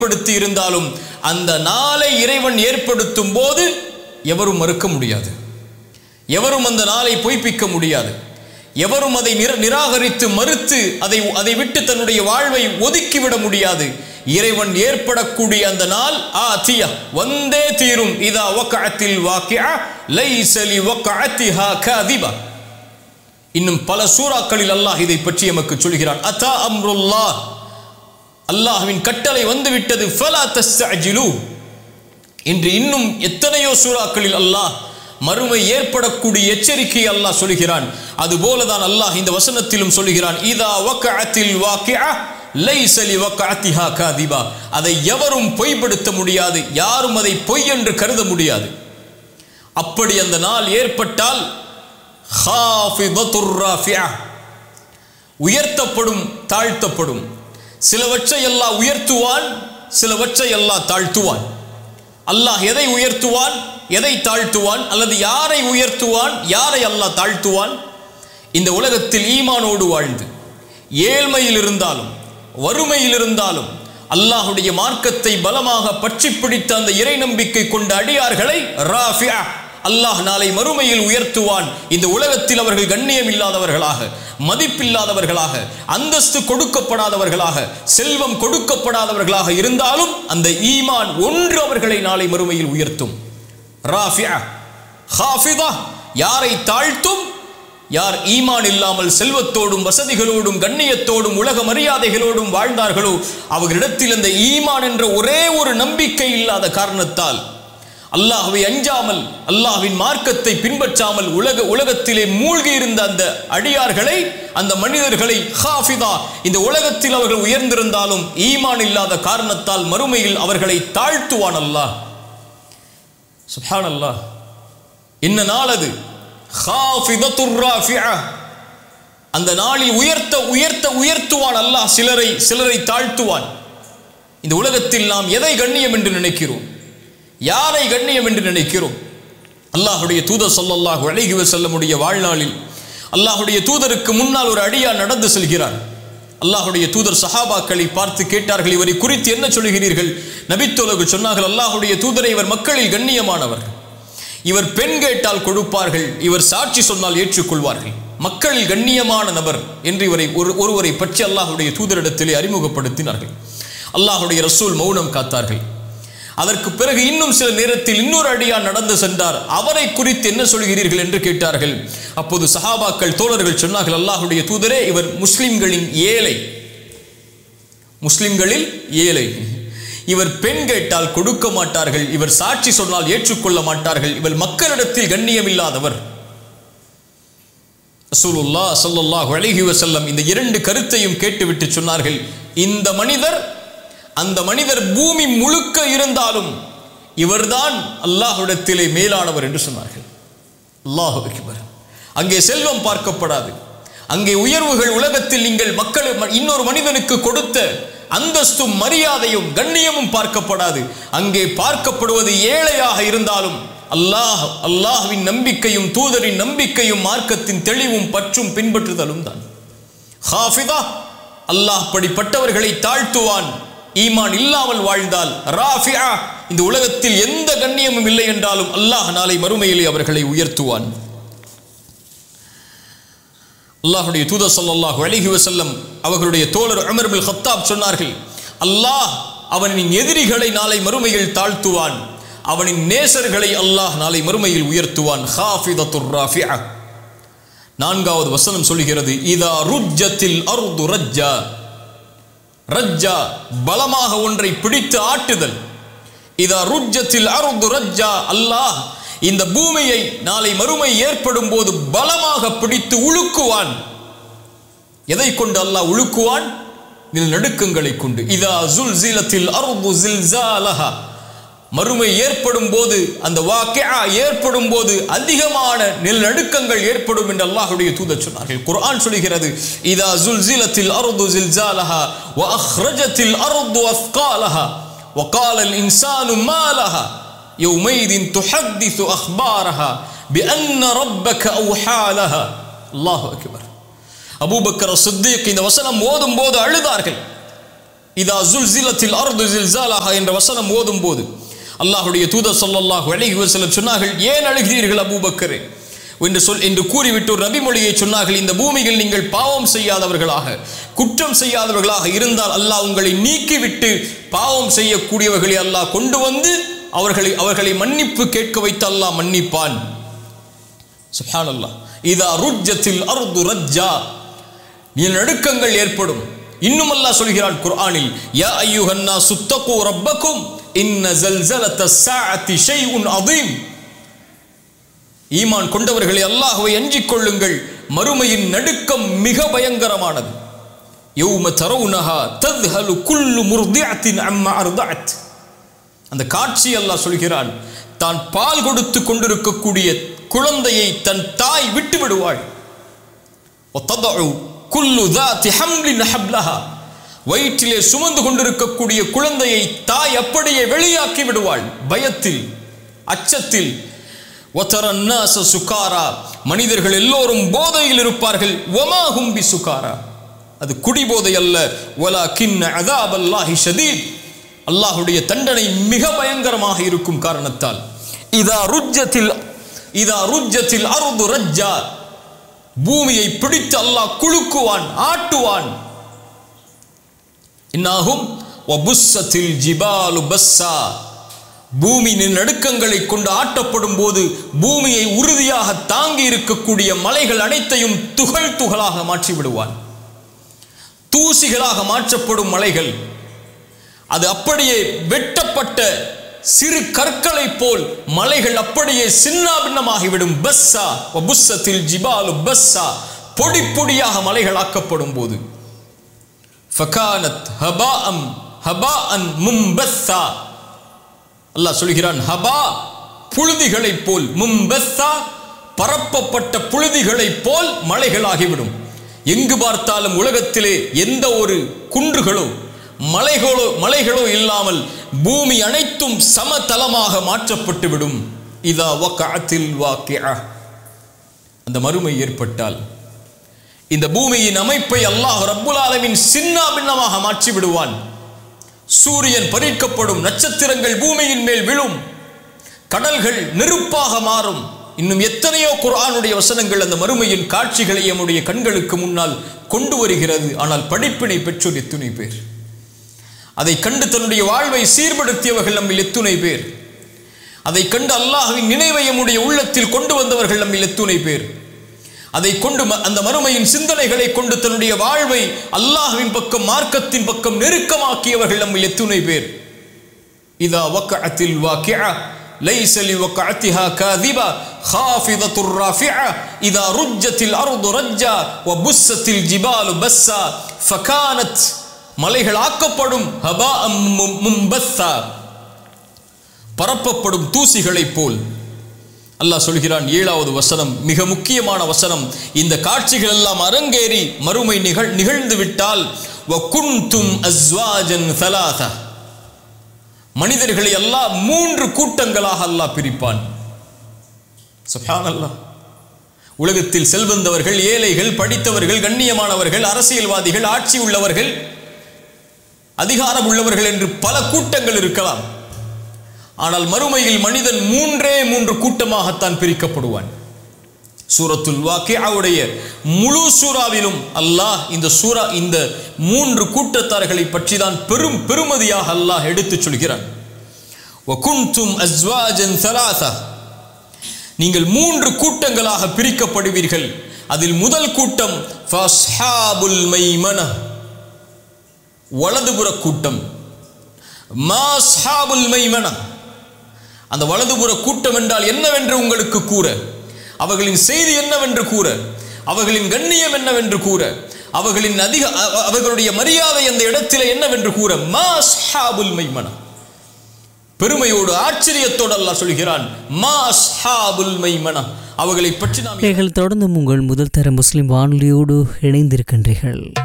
ஏற்படுத்தி இருந்தாலும் அந்த நாளை இறைவன் ஏற்படுத்தும் போது எவரும் மறுக்க முடியாது எவரும் அந்த நாளை பொய்ப்பிக்க முடியாது எவரும் அதை நிர நிராகரித்து மறுத்து அதை அதை விட்டு தன்னுடைய வாழ்வை ஒதுக்கிவிட முடியாது இறைவன் ஏற்படக்கூடிய அந்த நாள் ஆ தியா வந்தே தீரும் இதா வக்கஅத்தில் வாக்கியா லைசலி வக்கஅத்திஹா காதிபா இன்னும் பல சூறாக்களில் அல்லாஹ் இதை பற்றி எமக்கு சொல்கிறான் அத்தா அம்ருல்லாஹ் அல்லாஹ்வின் கட்டளை வந்துவிட்டது ஃபலா தஸ்தஅஜிலு இன்று இன்னும் எத்தனையோ சூறாக்களில் அல்லாஹ் மறுமை ஏற்படக்கூடிய எச்சரிக்கை அல்லாஹ் சொல்கிறான் அதுபோலதான் அல்லாஹ் இந்த வசனத்திலும் சொல்கிறான் இதா வக்கஅத்தில் வாக்கியா லைஸ லிவக்கஅத்திஹா காதிபா அதை எவரும் பொய்ப்படுத்த முடியாது யாரும் அதை பொய் என்று கருத முடியாது அப்படி அந்த நாள் ஏற்பட்டால் ஹாஃபிதத்துர் ராஃபியா உயர்த்தப்படும் தாழ்த்தப்படும் சிலவற்றை அல்லாஹ் உயர்த்துவான் சிலவற்றை அல்லாஹ் தாழ்த்துவான் அல்லாஹ் எதை உயர்த்துவான் எதை தாழ்த்துவான் அல்லது யாரை உயர்த்துவான் யாரை அல்லாஹ் தாழ்த்துவான் இந்த உலகத்தில் ஈமானோடு வாழ்ந்து ஏழ்மையில் இருந்தாலும் வறுமையில் இருந்தாலும் அல்லாஹுடைய மார்க்கத்தை பலமாக பற்றி பிடித்த அந்த இறை நம்பிக்கை கொண்ட அடியார்களை ராஃபியா அல்லாஹ் நாளை மறுமையில் உயர்த்துவான் இந்த உலகத்தில் அவர்கள் கண்ணியம் இல்லாதவர்களாக மதிப்பில்லாதவர்களாக அந்தஸ்து கொடுக்கப்படாதவர்களாக செல்வம் கொடுக்கப்படாதவர்களாக இருந்தாலும் அந்த ஈமான் ஒன்று அவர்களை நாளை மறுமையில் உயர்த்தும் ராஃபியா ஹாஃபிதா யாரை தாழ்த்தும் யார் ஈமான் இல்லாமல் செல்வத்தோடும் வசதிகளோடும் கண்ணியத்தோடும் உலக மரியாதைகளோடும் வாழ்ந்தார்களோ அவர்களிடத்தில் அந்த ஈமான் என்ற ஒரே ஒரு நம்பிக்கை இல்லாத காரணத்தால் அல்லாஹ்வை அஞ்சாமல் அல்லாஹ்வின் மார்க்கத்தை பின்பற்றாமல் உலக உலகத்திலே மூழ்கி இருந்த அந்த அடியார்களை அந்த மனிதர்களை ஹாஃபிதா இந்த உலகத்தில் அவர்கள் உயர்ந்திருந்தாலும் ஈமான் இல்லாத காரணத்தால் மறுமையில் அவர்களை தாழ்த்துவான் அல்லாஹ் சுப்ஹான் அல்லாஹ் என்ன நாள் அது ஹாஃபிதத்துர் ராஃபியா அந்த நாளில் உயர்த்த உயர்த்த உயர்த்துவான் அல்லாஹ் சிலரை சிலரை தாழ்த்துவான் இந்த உலகத்தில் நாம் எதை கண்ணியம் என்று நினைக்கிறோம் யாரை கண்ணியம் என்று நினைக்கிறோம் அல்லாஹுடைய தூதர் சொல்லல்லாஹு அழகி செல்லமுடைய வாழ்நாளில் அல்லாஹுடைய தூதருக்கு முன்னால் ஒரு அடியார் நடந்து செல்கிறார் அல்லாஹுடைய தூதர் சஹாபாக்களை பார்த்து கேட்டார்கள் இவரை குறித்து என்ன சொல்கிறீர்கள் நபித்தோலகு சொன்னார்கள் அல்லாஹுடைய தூதரை இவர் மக்களில் கண்ணியமானவர் இவர் பெண் கேட்டால் கொடுப்பார்கள் இவர் சாட்சி சொன்னால் ஏற்றுக்கொள்வார்கள் மக்களில் கண்ணியமான நபர் என்று இவரை ஒரு ஒருவரை பற்றி அல்லாஹுடைய தூதரிடத்திலே அறிமுகப்படுத்தினார்கள் அல்லாஹுடைய ரசூல் மௌனம் காத்தார்கள் அதற்கு பிறகு இன்னும் சில நேரத்தில் இன்னொரு அடியார் நடந்து சென்றார் அவரை குறித்து என்ன சொல்கிறீர்கள் என்று கேட்டார்கள் அப்போது சஹாபாக்கள் தோழர்கள் சொன்னார்கள் அல்லாஹுடைய தூதரே இவர் முஸ்லிம்களின் ஏழை முஸ்லிம்களில் ஏழை இவர் பெண் கேட்டால் கொடுக்க மாட்டார்கள் இவர் சாட்சி சொன்னால் ஏற்றுக்கொள்ள மாட்டார்கள் இவர் மக்களிடத்தில் கண்ணியம் இல்லாதவர் ரசூலுல்லா ஸல்லல்லாஹு அலைஹி வஸல்லம் இந்த இரண்டு கருத்தையும் கேட்டுவிட்டு சொன்னார்கள் இந்த மனிதர் அந்த மனிதர் பூமி முழுக்க இருந்தாலும் இவர்தான் அல்லாஹ்விடத்திலே மேலானவர் என்று சொன்னார்கள் அல்லாஹ் அக்பர் அங்கே செல்வம் பார்க்கப்படாது அங்கே உயர்வுகள் உலகத்தில் நீங்கள் மக்கள் இன்னொரு மனிதனுக்கு கொடுத்த அந்தஸ்தும் மரியாதையும் கண்ணியமும் பார்க்கப்படாது அங்கே பார்க்கப்படுவது ஏழையாக இருந்தாலும் அல்லாஹ் அல்லாஹ்வின் நம்பிக்கையும் தூதரின் நம்பிக்கையும் மார்க்கத்தின் தெளிவும் பற்றும் பின்பற்றுதலும் தான் ஹாஃபிதா அல்லாஹ் படிப்பட்டவர்களை தாழ்த்துவான் ஈமான் இல்லாமல் வாழ்ந்தால் ராஃபியா இந்த உலகத்தில் எந்த கண்ணியமும் இல்லை என்றாலும் அல்லாஹ் நாளை மறுமையிலே அவர்களை உயர்த்துவான் அல்லாஹுடைய தூதர் ஸல்லல்லாஹு அலைஹி வஸல்லம் அவர்களுடைய தோழர் உமர் பின் ஹத்தாப் சொன்னார்கள் அல்லாஹ் அவனின் எதிரிகளை நாளை மறுமையில் தாழ்த்துவான் அவனின் நேசர்களை அல்லாஹ் நாளை மறுமையில் உயர்த்துவான் ஹாஃபிதத்துர் ராஃபியா நான்காவது வசனம் சொல்கிறது இதா ருஜ்ஜத்தில் அர்து ரஜ்ஜா ரஜ்ஜா பலமாக ஒன்றை பிடித்து ஆட்டுதல் இதா ருஜ்ஜத்தில் அருது ரஜ்ஜா அல்லாஹ் இந்த பூமியை நாளை மறுமை ஏற்படும் போது பலமாக பிடித்து உழுக்குவான் எதை கொண்டு அல்லாஹ் உழுக்குவான் நில் நடுக்கங்களை கொண்டு இதா ஜுல் ஜீலத்தில் அருது ஜில்சாலஹா மறுமை ஏற்படும் போது அந்த வாக்கியா ஏற்படும் போது அதிகமான நிலநடுக்கங்கள் ஏற்படும் என்று அல்லாஹுடைய தூதர் சொன்னார்கள் குர்ஆன் சொல்கிறது இதா ஜுல்சிலத்தில் அர்து ஜில்சாலஹா வ அஹ்ரஜத்தில் அர்து அஸ்காலஹா وقال الإنسان ما لها يومئذ تحدث أخبارها بأن ربك أوحى لها الله أكبر அபூபக்கர் சித்திக் இந்த வசனம் ஓதும் போது அழுதார்கள் இதா ஜுல்சிலத்தில் அர்து ஜில்சாலாஹா என்ற வசனம் ஓதும் போது அல்லாஹுடைய தூதர் ஸல்லல்லாஹு அலைஹி வஸல்லம் சொன்னார்கள் ஏன் அழுகிறீர்கள் அபூபக்கரே என்று சொல் என்று கூறிவிட்டு ஒரு நபிமொழியை சொன்னார்கள் இந்த பூமியில் நீங்கள் பாவம் செய்யாதவர்களாக குற்றம் செய்யாதவர்களாக இருந்தால் அல்லாஹ் உங்களை நீக்கிவிட்டு பாவம் செய்யக்கூடியவர்களை அல்லாஹ் கொண்டு வந்து அவர்களை அவர்களை மன்னிப்பு கேட்க வைத்து அல்லாஹ் மன்னிப்பான் சுப்ஹானல்லாஹ் இதா ருஜ்ஜத்தில் அர்து ரஜ்ஜா நடுக்கங்கள் ஏற்படும் இன்னும் அல்லாஹ் சொல்கிறான் குர்ஆனில் யா அய்யுஹன்னா சுத்தகு ரப்பக்கும் இன்ன ஜல்சலத்த ஸாஅத்தி ஷைஉன் அதீம் ஈமான் கொண்டவர்களை அல்லாஹ்வை அஞ்சிக் கொள்ளுங்கள் மறுமையின் நடுக்கம் மிக பயங்கரமானது யௌம தரவுனஹா தத்ஹலு குல்லு முர்திஅத்தின் அம்மா அர்தஅத் அந்த காட்சி அல்லாஹ் சொல்கிறான் தான் பால் கொடுத்து கொண்டிருக்கக்கூடிய குழந்தையை தன் தாய் விட்டு விடுவாள் وَتَضَعُ كُلُّ ذَاتِ حَمْلٍ حَبْلَهَا வயிற்றிலே சுமந்து கொண்டிருக்கக்கூடிய குழந்தையை தாய் அப்படியே வெளியாக்கி விடுவாள் பயத்தில் அச்சத்தில் وَتَرَى النَّاسَ சுகாரா மனிதர்கள் எல்லோரும் போதையில் இருப்பார்கள் وَمَا هُمْ بِسُكَارَى அது குடிபோதை அல்ல وَلَكِنَّ عَذَابَ اللَّهِ شَدِيدٌ அல்லாஹ்வுடைய தண்டனை மிக பயங்கரமாக இருக்கும் காரணத்தால் இதா ருஜ்ஜத்தில் இதா ருஜ்ஜத்தில் அருது ரஜ்ஜா பூமியை பிடித்து அல்லாஹ் குலுக்குவான் ஆட்டுவான் என்னாகும் வபுஸ்ஸத்தில் ஜிபாலு பஸ்ஸா பூமியின் நடுக்கங்களை கொண்டு ஆட்டப்படும் போது பூமியை உறுதியாக தாங்கி இருக்கக்கூடிய மலைகள் அனைத்தையும் துகள் துகளாக மாற்றி விடுவான் தூசிகளாக மாற்றப்படும் மலைகள் அது அப்படியே வெட்டப்பட்ட சிறு கற்களை போல் மலைகள் அப்படியே சின்னாபின்னமாகிவிடும் பஸ்ஸா வபுஸ்ஸத்தில் ஜிபாலு பஸ்ஸா பொடி பொடியாக மலைகள் ஆக்கப்படும் போது ஃபகானத் ஹபாஅம் ஹபாஅன் மும்பஸ்ஸா அல்லாஹ் சொல்கிறான் ஹபா புழுதிகளைப் போல் மும்பஸ்ஸா பரப்பப்பட்ட புழுதிகளைப் போல் மலைகளாகிவிடும் எங்கு பார்த்தாலும் உலகத்திலே எந்த ஒரு குன்றுகளோ மலைகளோ மலைகளோ இல்லாமல் பூமி அனைத்தும் சமதளமாக மாற்றப்பட்டு விடும் இதா வக்கஅத்தில் வாக்கிஅ அந்த மறுமை ஏற்பட்டால் இந்த பூமியின் அமைப்பை அல்லாஹ் ரப்புல் ஆலமின் சின்ன பின்னமாக மாற்றி விடுவான் சூரியன் பறிக்கப்படும் நட்சத்திரங்கள் பூமியின் மேல் விழும் கடல்கள் நெருப்பாக மாறும் இன்னும் எத்தனையோ குர்ஆனுடைய வசனங்கள் அந்த மறுமையின் காட்சிகளை நம்முடைய கண்களுக்கு முன்னால் கொண்டு வருகிறது ஆனால் படிப்பினை பெற்றோர் எத்துணை பேர் அதை கண்டு தன்னுடைய வாழ்வை சீர்படுத்தியவர்கள் நம்மில் எத்துணை பேர் அதை கண்டு அல்லாஹ்வின் நினைவை நம்முடைய உள்ளத்தில் கொண்டு வந்தவர்கள் நம்மில் எத்துணை பேர் அதை கொண்டு ம- அந்த மறுமையின் சிந்தனைகளை கொண்டு தன்னுடைய வாழ்வை அல்லாஹ்வின் பக்கம் மார்க்கத்தின் பக்கம் நெருக்கமாக்கியவர்கள் நம்மில் எத்துணை பேர் இதா வக்கஅத்தில் வாக்கிஅ ليس لوقعتها كاذبة خافضة رافعة إذا رجت الأرض رجا وبست الجبال بسا فكانت மலைகள் ஆக்கப்படும் ஹபா மும்பஸ்ஸா பரப்பப்படும் தூசிகளைப் போல் அல்லாஹ் சொல்கிறான் ஏழாவது வசனம் மிக முக்கியமான வசனம் இந்த காட்சிகள் எல்லாம் அரங்கேறி மறுமை நிகழ் நிகழ்ந்து விட்டால் வகுந்தும் அஸ்வாஜன் தலாதா மனிதர்களை அல்லாஹ் மூன்று கூட்டங்களாக அல்லாஹ் பிரிப்பான் சுப்ஹானல்லாஹ் உலகத்தில் செல்வந்தவர்கள் ஏழைகள் படித்தவர்கள் கண்ணியமானவர்கள் அரசியல்வாதிகள் ஆட்சி உள்ளவர்கள் அதிகாரம் உள்ளவர்கள் என்று பல கூட்டங்கள் இருக்கலாம் ஆனால் மறுமையில் மனிதன் மூன்றே மூன்று கூட்டமாகத்தான் பிரிக்கப்படுவான் சூரத்துல் வாக்கியாவுடைய முழு சூறாவிலும் அல்லாஹ் இந்த சூரா இந்த மூன்று கூட்டத்தார்களை பற்றி தான் பெரும் பெருமதியாக அல்லாஹ் எடுத்துச் சொல்கிறான் வகுந்தும் அஸ்வாஜன் தலாசா நீங்கள் மூன்று கூட்டங்களாக பிரிக்கப்படுவீர்கள் அதில் முதல் கூட்டம் ஃபஸ்ஹாபுல் மைமன வலதுபுற கூட்டம் மாஸ்ஹாபுல் மைமன அந்த வலதுபுற கூட்டம் என்றால் என்னவென்று உங்களுக்கு கூற அவர்களின் செய்தி என்னவென்று கூற அவர்களின் கண்ணியம் என்னவென்று கூற அவர்களின் அதிக அவ- அவர்களுடைய மரியாதை அந்த இடத்திலே என்னவென்று கூற மாஸ்ஹாபுல் மைமன பெருமையோடு ஆச்சரியத்தோடு அல்லாஹ் சொல்கிறான் மாஸ்ஹாபுல் மைமன அவர்களை பற்றி நாம் நீங்கள் தொடர்ந்தும் உங்கள் முதல் தர முஸ்லிம் வானொலியோடு இணைந்திருக்கின்றீர்கள்